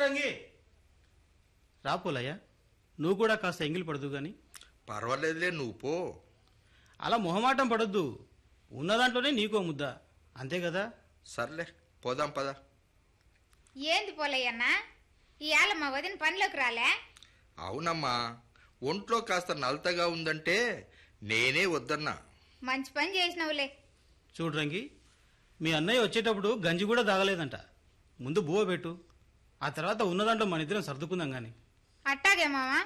రంగి రా పోలయ్య నువ్వు కూడా కాస్త ఎంగిలి పడదు గాని పర్వాలేదులే నువ్వు పో అలా మొహమాటం పడొద్దు ఉన్న దాంట్లోనే నీకో ముద్ద అంతే కదా సర్లే పోదాం పద ఏంది పోలయ్యన్నా ఇవాళ మా వదిన పనిలోకి రాలే అవునమ్మా ఒంట్లో కాస్త నలతగా ఉందంటే నేనే వద్దన్నా మంచి పని చేసినవులే చూడు రంగి మీ అన్నయ్య వచ్చేటప్పుడు గంజి కూడా తాగలేదంట ముందు బువ్వ పెట్టు ఆ తర్వాత ఉన్న దాంట్లో మన ఇద్దరం సర్దుకుందాం గాని అట్టాగే మామా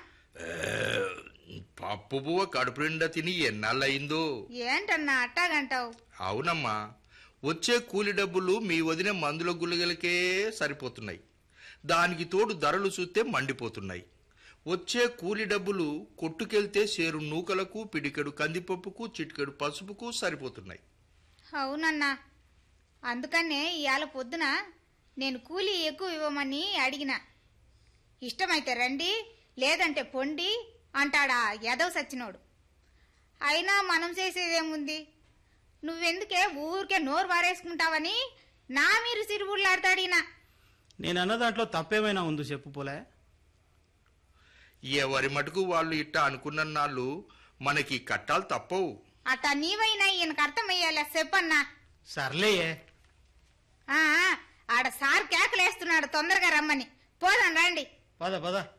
పప్పు పువ్వ కడుపు నిండా తిని ఎన్నాళ్ళయిందో ఏంటన్నా అట్టాగంటావు అవునమ్మా వచ్చే కూలి డబ్బులు మీ వదిన మందుల గుళికలకే సరిపోతున్నాయి దానికి తోడు ధరలు చూస్తే మండిపోతున్నాయి వచ్చే కూలి డబ్బులు కొట్టుకెళ్తే సేరు నూకలకు పిడికెడు కందిపప్పుకు చిటికెడు పసుపుకు సరిపోతున్నాయి అవునన్నా అందుకనే ఇవాళ పొద్దున నేను కూలీ ఎక్కువ ఇవ్వమని అడిగిన ఇష్టమైతే రండి లేదంటే పొండి అంటాడా ఎదవ సచ్చినోడు అయినా మనం చేసేదేముంది నువ్వెందుకే ఊరికే నోరు వారేసుకుంటావని నా మీరు సిరుగుళ్ళాడతాడినా నేను అన్న దాంట్లో తప్పేమైనా ఉందో చెప్పు పోలే ఎవరి మటుకు వాళ్ళు ఇట్ట అనుకున్న నాళ్ళు మనకి కట్టాలు తప్పవు అట్టా నీవైనా ఈయనకు అర్థమయ్యేలా చెప్పన్నా సర్లేయే ఆ, ఆడ సార్ కేకలేస్తున్నాడు తొందరగా రమ్మని పోదాం రండి పద పద